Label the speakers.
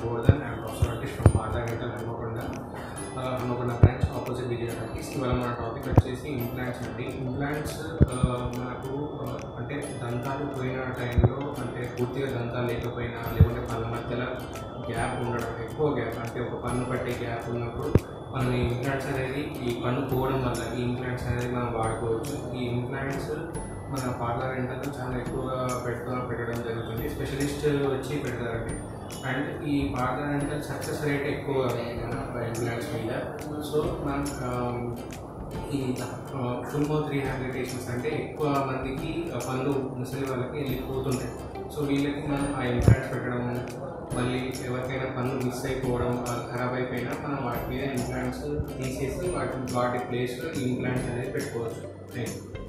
Speaker 1: Govardhan and professor Venkatesh from parlour dental Hanmakonda Hanmakonda branch opposite విజయనగర్కి ఇవాళ మన టాపిక్ వచ్చేసి ఇంప్లాంట్స్ అండి ఇంప్లాంట్స్ మనకు ఆ, అంటే దంతాలు పోయిన టైంలో అంటే పూర్తిగా దంతాలు లేకపోయినా లేకుంటే పళ్ళ మధ్యలో గ్యాప్ ఉండడం ఎక్కువ గ్యాప్ అంటే ఒక పన్ను పట్టే గ్యాప్ ఉన్నప్పుడు మనం ఈ ఇంప్లాంట్స్ అనేది ఈ పన్ను పోవడం వల్ల ఈ ఇంప్లాంట్స్ అనేది మనం వాడుకోవచ్చు ఈ ఇంప్లాంట్స్ మన పార్లర్ రెంటల్లో చాలా ఎక్కువగా పెడుతూ పెట్టడం జరుగుతుంది స్పెషలిస్ట్ వచ్చి పెడతారండి అండ్ ఈ పార్లర్ రెంటల్ సక్సెస్ రేట్ ఎక్కువ మన ఇంప్లాంట్స్ మీద సో మనం ఆ, ఈ ఫుల్ మౌత్ రీహాబిలిటేషన్స్ అంటే ఎక్కువ మందికి ఆ పనులు ముసలి వాళ్ళకి వెళ్ళిపోతుంటాయి సో వీళ్ళకి మనం ఆ ఇంప్లాంట్స్ పెట్టడం మళ్ళీ ఎవరికైనా పన్ను మిస్ అయిపోవడం ఆ ఖరాబ్ అయిపోయినా మనం వాటి మీద ఇంప్లాంట్స్ తీసేసి వాటి వాటి ప్లేస్లో ఈ ఇంప్లాంట్స్ అనేది పెట్టుకోవచ్చు థ్యాంక్ యూ